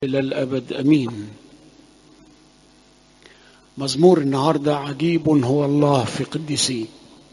إلى الأبد أمين مزمور النهاردة عجيب هو الله في قدسه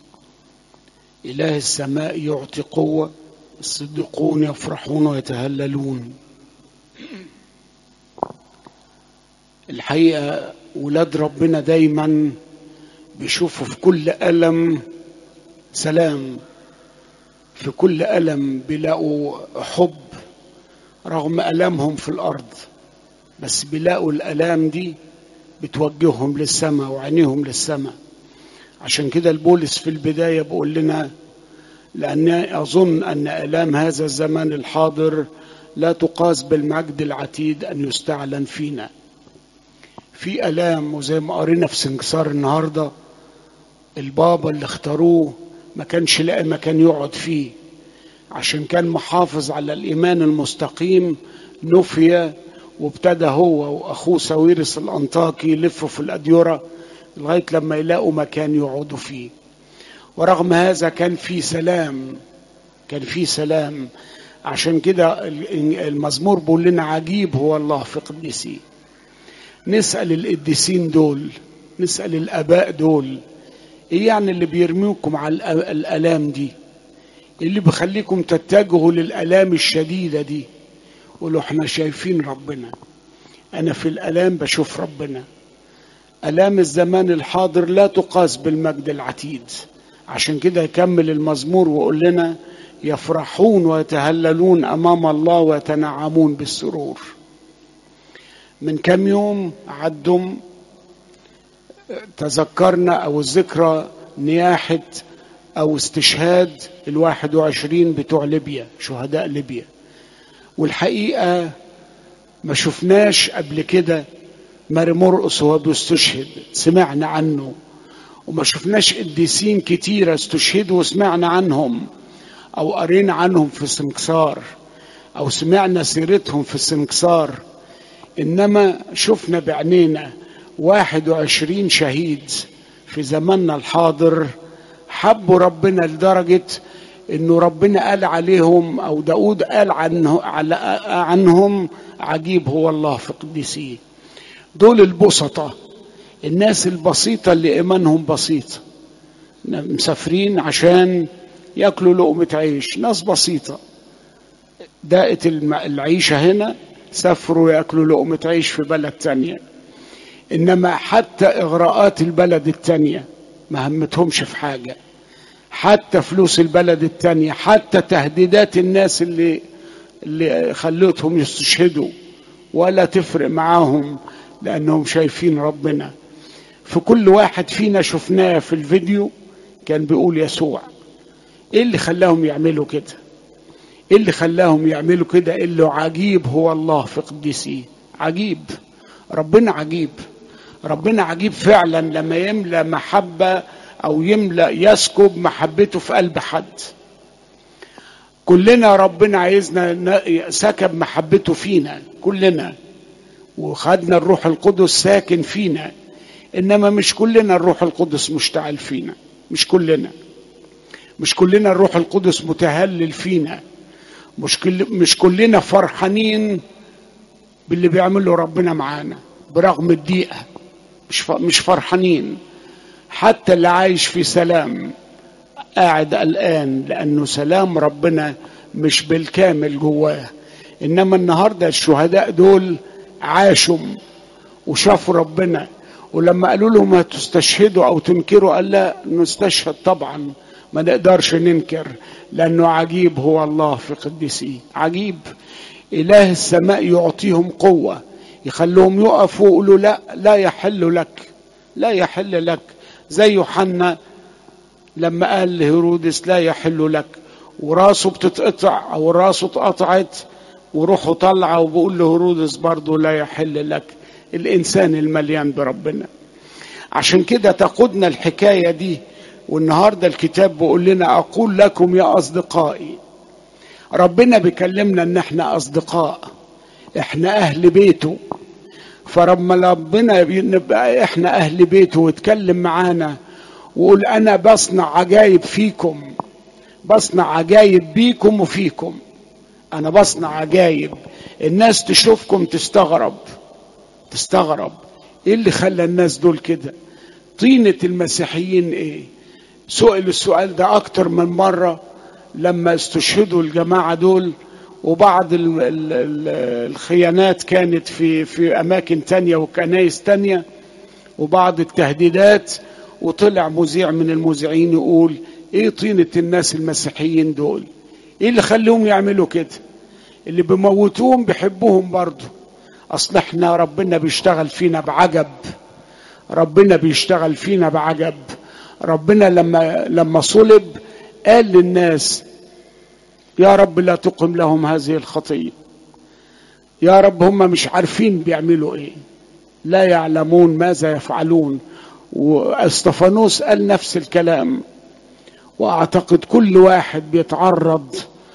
إله السماء يعطي قوة الصديقون يفرحون ويتهللون الحقيقة ولاد ربنا دايما بيشوفوا في كل ألم سلام في كل ألم بيلاقوا حب رغم ألامهم في الأرض بس بيلاقوا الألام دي بتوجههم للسماء وعينيهم للسماء عشان كده البولس في البداية بيقول لنا لأني أظن أن ألام هذا الزمان الحاضر لا تقاس بالمجد العتيد أن يستعلن فينا في ألام وزي ما قرينا في سنكسار النهاردة البابا اللي اختاروه ما كانش لاقي مكان يقعد فيه عشان كان محافظ على الإيمان المستقيم نفي وابتدى هو وأخوه ساويرس الأنطاكي يلفوا في الأديرة لغاية لما يلاقوا مكان يقعدوا فيه ورغم هذا كان في سلام كان في سلام عشان كده المزمور بيقول لنا عجيب هو الله في قدسيه نسأل القديسين دول نسأل الآباء دول إيه يعني اللي بيرميكم على الآلام دي اللي بيخليكم تتجهوا للآلام الشديدة دي قولوا احنا شايفين ربنا أنا في الآلام بشوف ربنا آلام الزمان الحاضر لا تقاس بالمجد العتيد عشان كده يكمل المزمور ويقول لنا يفرحون ويتهللون أمام الله ويتنعمون بالسرور من كم يوم عدم تذكرنا أو الذكرى نياحة أو استشهاد الواحد وعشرين بتوع ليبيا شهداء ليبيا والحقيقة ما شفناش قبل كده ماري مرقص وهو بيستشهد سمعنا عنه وما شفناش قديسين كتيرة استشهدوا وسمعنا عنهم أو قرينا عنهم في السنكسار أو سمعنا سيرتهم في السنكسار إنما شفنا بعينينا واحد وعشرين شهيد في زماننا الحاضر حبوا ربنا لدرجة انه ربنا قال عليهم او داود قال عنه على عنهم عجيب هو الله في قدسيه دول البسطة الناس البسيطة اللي ايمانهم بسيط مسافرين عشان ياكلوا لقمة عيش ناس بسيطة دقت العيشة هنا سافروا ياكلوا لقمة عيش في بلد تانية انما حتى اغراءات البلد التانية ما همتهمش في حاجة حتى فلوس البلد التانية حتى تهديدات الناس اللي اللي خلتهم يستشهدوا ولا تفرق معاهم لأنهم شايفين ربنا في كل واحد فينا شفناه في الفيديو كان بيقول يسوع ايه اللي خلاهم يعملوا كده ايه اللي خلاهم يعملوا كده اللي عجيب هو الله في قدسيه عجيب ربنا عجيب ربنا عجيب فعلا لما يملى محبة أو يملأ يسكب محبته في قلب حد كلنا ربنا عايزنا سكب محبته فينا كلنا وخدنا الروح القدس ساكن فينا إنما مش كلنا الروح القدس مشتعل فينا مش كلنا مش كلنا الروح القدس متهلل فينا مش, كل مش كلنا فرحانين باللي بيعمله ربنا معانا برغم الضيقه مش مش فرحانين حتى اللي عايش في سلام قاعد قلقان لانه سلام ربنا مش بالكامل جواه انما النهارده الشهداء دول عاشوا وشافوا ربنا ولما قالوا لهم هتستشهدوا او تنكروا قال لا نستشهد طبعا ما نقدرش ننكر لانه عجيب هو الله في قدسيه عجيب اله السماء يعطيهم قوه يخلوهم يقفوا ويقولوا لا لا يحل لك لا يحل لك زي يوحنا لما قال لهيرودس لا يحل لك وراسه بتتقطع او راسه اتقطعت وروحه طالعه وبقول لهيرودس برضه لا يحل لك الانسان المليان بربنا عشان كده تقودنا الحكايه دي والنهارده الكتاب بيقول لنا اقول لكم يا اصدقائي ربنا بيكلمنا ان احنا اصدقاء احنا اهل بيته فلما ربنا نبقى احنا اهل بيته ويتكلم معانا ويقول انا بصنع عجايب فيكم بصنع عجايب بيكم وفيكم انا بصنع عجايب الناس تشوفكم تستغرب تستغرب ايه اللي خلى الناس دول كده طينة المسيحيين ايه سئل السؤال ده اكتر من مرة لما استشهدوا الجماعة دول وبعض ال ال ال الخيانات كانت في في اماكن تانية وكنايس تانية وبعض التهديدات وطلع مذيع من المذيعين يقول ايه طينة الناس المسيحيين دول ايه اللي خليهم يعملوا كده اللي بيموتوهم بيحبوهم برضه اصل احنا ربنا بيشتغل فينا بعجب ربنا بيشتغل فينا بعجب ربنا لما لما صلب قال للناس يا رب لا تقم لهم هذه الخطيه يا رب هم مش عارفين بيعملوا ايه لا يعلمون ماذا يفعلون واستفانوس قال نفس الكلام واعتقد كل واحد بيتعرض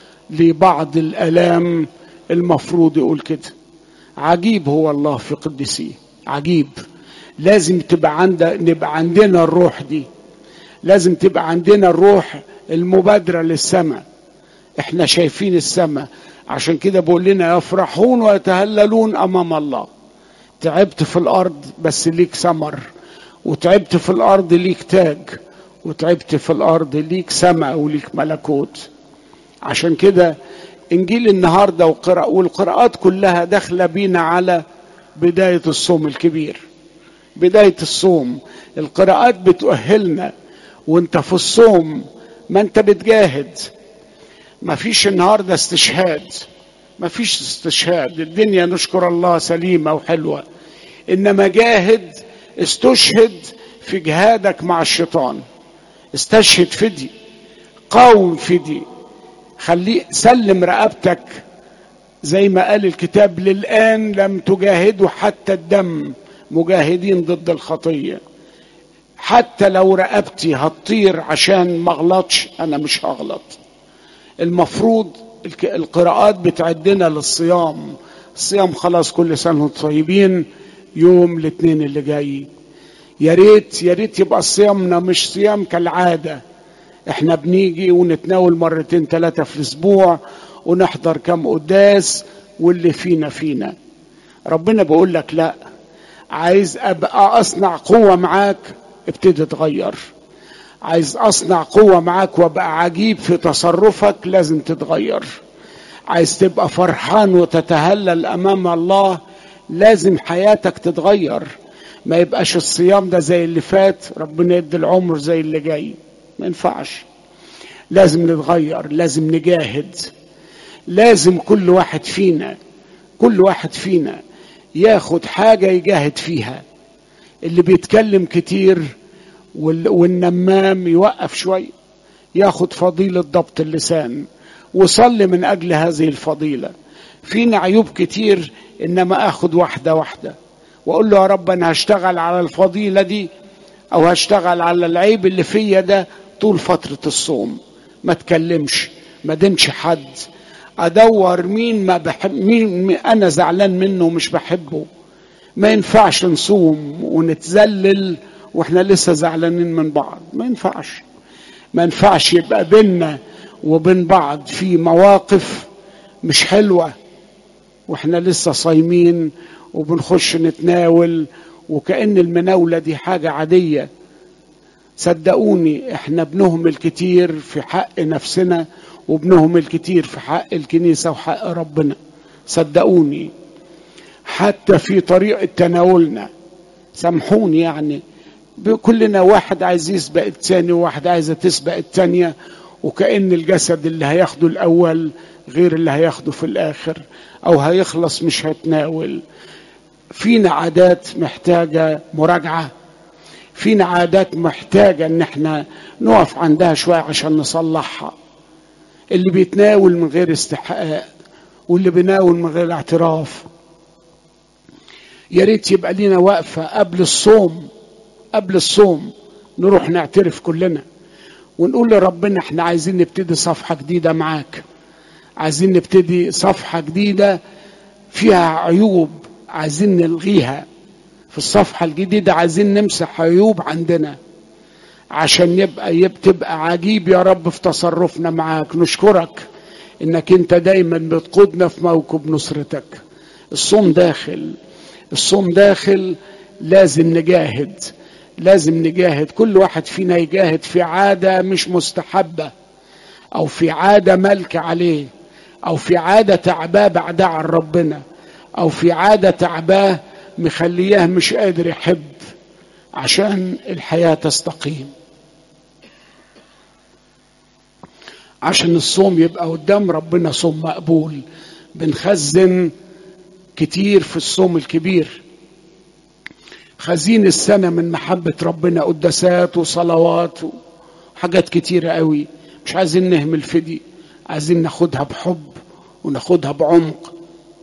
لبعض الالام المفروض يقول كده عجيب هو الله في قدسيه عجيب لازم تبقى عند نبقى عندنا الروح دي لازم تبقى عندنا الروح المبادره للسماء احنا شايفين السماء عشان كده بقول لنا يفرحون ويتهللون امام الله تعبت في الارض بس ليك ثمر وتعبت في الارض ليك تاج وتعبت في الارض ليك سماء وليك ملكوت عشان كده انجيل النهارده وقراء والقراءات كلها داخله بينا على بدايه الصوم الكبير بدايه الصوم القراءات بتؤهلنا وانت في الصوم ما انت بتجاهد ما فيش النهارده استشهاد ما فيش استشهاد الدنيا نشكر الله سليمه وحلوه انما جاهد استشهد في جهادك مع الشيطان استشهد في دي قاوم في دي خليه سلم رقبتك زي ما قال الكتاب للآن لم تجاهدوا حتى الدم مجاهدين ضد الخطية حتى لو رقبتي هتطير عشان ما اغلطش انا مش هغلط المفروض القراءات بتعدنا للصيام الصيام خلاص كل سنة وانتم طيبين يوم الاثنين اللي جاي يا ريت يا ريت يبقى صيامنا مش صيام كالعاده احنا بنيجي ونتناول مرتين ثلاثة في الأسبوع ونحضر كم قداس واللي فينا فينا ربنا بيقول لك لا عايز أبقى أصنع قوة معاك ابتدي تغير عايز أصنع قوة معاك وأبقى عجيب في تصرفك لازم تتغير عايز تبقى فرحان وتتهلل أمام الله لازم حياتك تتغير ما يبقاش الصيام ده زي اللي فات ربنا يدي العمر زي اللي جاي ما ينفعش لازم نتغير لازم نجاهد لازم كل واحد فينا كل واحد فينا ياخد حاجة يجاهد فيها اللي بيتكلم كتير والنمام يوقف شوية ياخد فضيلة ضبط اللسان وصلي من أجل هذه الفضيلة فينا عيوب كتير إنما أخد واحدة واحدة وأقول له يا رب أنا هشتغل على الفضيلة دي أو هشتغل على العيب اللي فيا ده طول فترة الصوم ما تكلمش ما دينش حد ادور مين ما بحب مين انا زعلان منه ومش بحبه ما ينفعش نصوم ونتذلل واحنا لسه زعلانين من بعض ما ينفعش ما ينفعش يبقى بيننا وبين بعض في مواقف مش حلوة واحنا لسه صايمين وبنخش نتناول وكأن المناولة دي حاجة عادية صدقوني احنا بنهمل كتير في حق نفسنا وبنهمل كتير في حق الكنيسة وحق ربنا صدقوني حتى في طريقة تناولنا سامحوني يعني كلنا واحد عايز يسبق التاني وواحد عايزة تسبق التانية وكأن الجسد اللي هياخده الأول غير اللي هياخده في الآخر أو هيخلص مش هتناول فينا عادات محتاجة مراجعة فينا عادات محتاجة ان احنا نقف عندها شوية عشان نصلحها اللي بيتناول من غير استحقاق واللي بيناول من غير اعتراف يا ريت يبقى لينا وقفة قبل الصوم قبل الصوم نروح نعترف كلنا ونقول لربنا احنا عايزين نبتدي صفحة جديدة معاك عايزين نبتدي صفحة جديدة فيها عيوب عايزين نلغيها في الصفحة الجديدة عايزين نمسح عيوب عندنا عشان يبقى تبقى عجيب يا رب في تصرفنا معاك نشكرك انك انت دايما بتقودنا في موكب نصرتك الصوم داخل الصوم داخل لازم نجاهد لازم نجاهد كل واحد فينا يجاهد في عادة مش مستحبة او في عادة ملك عليه او في عادة تعباه بعدها عن ربنا او في عادة تعباه مخلياه مش قادر يحب عشان الحياة تستقيم عشان الصوم يبقى قدام ربنا صوم مقبول بنخزن كتير في الصوم الكبير خزين السنة من محبة ربنا قداسات وصلوات وحاجات كتيرة قوي مش عايزين نهمل في دي عايزين ناخدها بحب وناخدها بعمق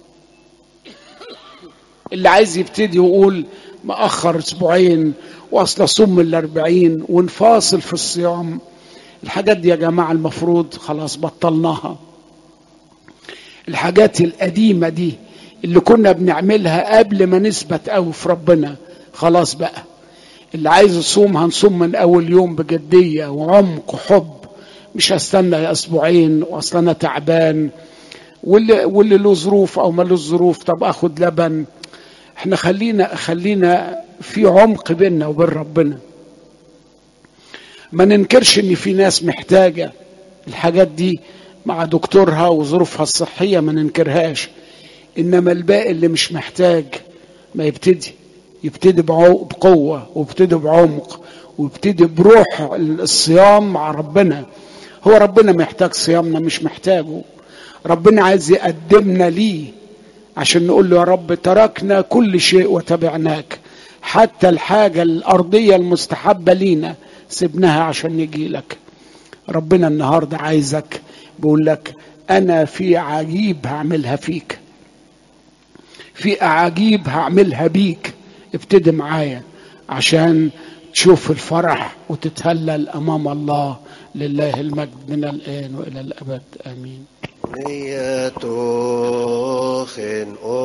اللي عايز يبتدي يقول مأخر اسبوعين واصل اصوم من الاربعين ونفاصل في الصيام الحاجات دي يا جماعة المفروض خلاص بطلناها الحاجات القديمة دي اللي كنا بنعملها قبل ما نثبت قوي في ربنا خلاص بقى اللي عايز يصوم هنصوم من اول يوم بجدية وعمق وحب مش هستنى اسبوعين واصل انا تعبان واللي واللي له ظروف او ما له ظروف طب اخد لبن احنا خلينا خلينا في عمق بيننا وبين ربنا ما ننكرش ان في ناس محتاجه الحاجات دي مع دكتورها وظروفها الصحيه ما ننكرهاش انما الباقي اللي مش محتاج ما يبتدي يبتدي بقوه ويبتدي بعمق ويبتدي بروح الصيام مع ربنا هو ربنا محتاج صيامنا مش محتاجه ربنا عايز يقدمنا ليه عشان نقول له يا رب تركنا كل شيء وتبعناك حتى الحاجة الأرضية المستحبة لينا سبناها عشان نجي لك ربنا النهاردة عايزك بيقول لك أنا في عجيب هعملها فيك في أعاجيب هعملها بيك ابتدي معايا عشان تشوف الفرح وتتهلل أمام الله لله المجد من الآن وإلى الأبد آمين نية